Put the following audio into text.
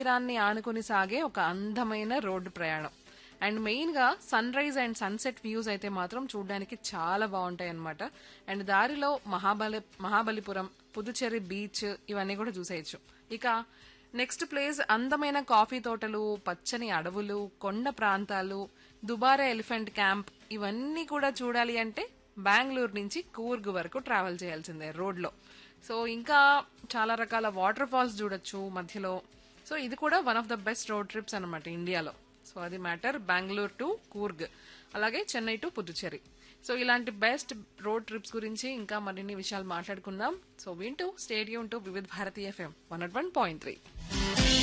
తీరాన్ని ఆనుకుని సాగే ఒక అందమైన రోడ్డు ప్రయాణం అండ్ మెయిన్ గా sunrise and sunset views అయితే మాత్రం చూడడానికి చాలా బాగుంటాయి అన్నమాట అండ్ దారిలో మహాబలి మహాబలిపురం పుదుచ్చేరి బీచ్ ఇవన్నీ కూడా చూసేయచ్చు ఇక నెక్స్ట్ ప్లేస్ అందమైన కాఫీ తోటలు పచ్చని అడవులు కొండ ప్రాంతాలు దుబారా ఎలిఫెంట్ క్యాంప్ ఇవన్నీ కూడా చూడాలి అంటే బెంగళూరు నుంచి కూర్గ్ వరకు ట్రావెల్ చేయాల్సిందే రోడ్లో సో ఇంకా చాలా రకాల వాటర్ ఫాల్స్ చూడొచ్చు మధ్యలో సో ఇది కూడా one of the best road trips అనమాట ఇండియాలో సో అది మ్యాటర్ బెంగళూరు టు కూర్గ్ అలాగే చెన్నై టు పుదుచ్చేరి సో ఇలాంటి బెస్ట్ రోడ్ ట్రిప్స్ గురించి ఇంకా మరిన్ని విషయాలు మాట్లాడుకుందాం సో వింటూ stadium to Vividh Bharati FM one one point three